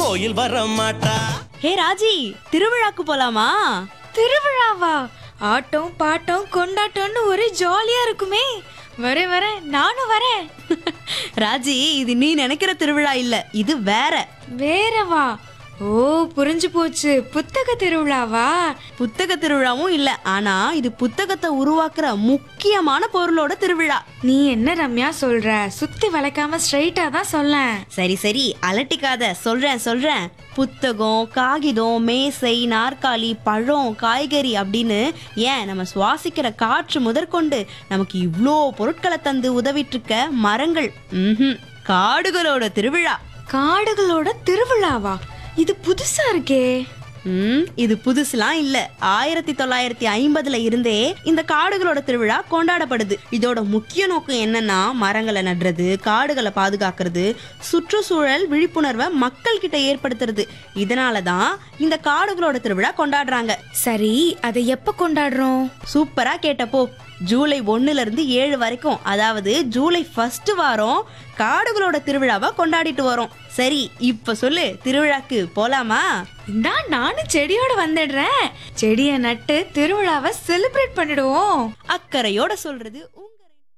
கோயில் வர மாட்டா ஹே ராஜி திருவிழாக்கு போலாமா திருவிழாவா ஆட்டம் பாட்டம் கொண்டாட்டம்னு ஒரே ஜாலியா இருக்குமே வரேன் வரேன் நானும் வரேன் ராஜி இது நீ நினைக்கிற திருவிழா இல்ல இது வேற வேறவா ஓ புரிஞ்சு போச்சு புத்தக திருவிழாவா புத்தக திருவிழாவும் இல்ல ஆனா இது புத்தகத்தை உருவாக்குற முக்கியமான பொருளோட திருவிழா நீ என்ன ரம்யா சொல்ற சுத்தி வளைக்காம ஸ்ட்ரைட்டா தான் சொல்லேன் சரி சரி அலட்டிக்காத சொல்றேன் சொல்றேன் புத்தகம் காகிதம் மேசை நாற்காலி பழம் காய்கறி அப்படின்னு ஏன் நம்ம சுவாசிக்கிற காற்று முதற்கொண்டு நமக்கு இவ்ளோ பொருட்களை தந்து உதவிட்டு இருக்க மரங்கள் ம்ஹும் காடுகளோட திருவிழா காடுகளோட திருவிழாவா இது புதுசா இருக்கே ம் இது புதுசுலாம் இல்ல ஆயிரத்தி தொள்ளாயிரத்தி ஐம்பதுல இருந்தே இந்த காடுகளோட திருவிழா கொண்டாடப்படுது இதோட முக்கிய நோக்கம் என்னன்னா மரங்களை நடுறது காடுகளை பாதுகாக்கிறது சுற்றுச்சூழல் விழிப்புணர்வை மக்கள் கிட்ட ஏற்படுத்துறது இதனால தான் இந்த காடுகளோட திருவிழா கொண்டாடுறாங்க சரி அதை எப்ப கொண்டாடுறோம் சூப்பரா கேட்டப்போ ஜூலை ஒண்ணுல இருந்து ஏழு வரைக்கும் அதாவது ஜூலை ஃபர்ஸ்ட் வாரம் காடுகளோட திருவிழாவை கொண்டாடிட்டு வரோம் சரி இப்ப சொல்லு திருவிழாக்கு போலாமா இந்தா நானும் செடியோட வந்துடுறேன் செடியை நட்டு திருவிழாவை செலிப்ரேட் பண்ணிடுவோம் அக்கறையோட சொல்றது உங்க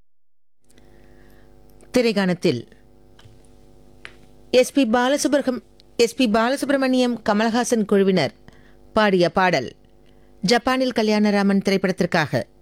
திரைகாணத்தில் எஸ்பி பாலசுப்ரகம் எஸ்பி பாலசுப்ரமணியம் கமலஹாசன் குழுவினர் பாடிய பாடல் ஜப்பானில் கல்யாணராமன் திரைப்படத்திற்காக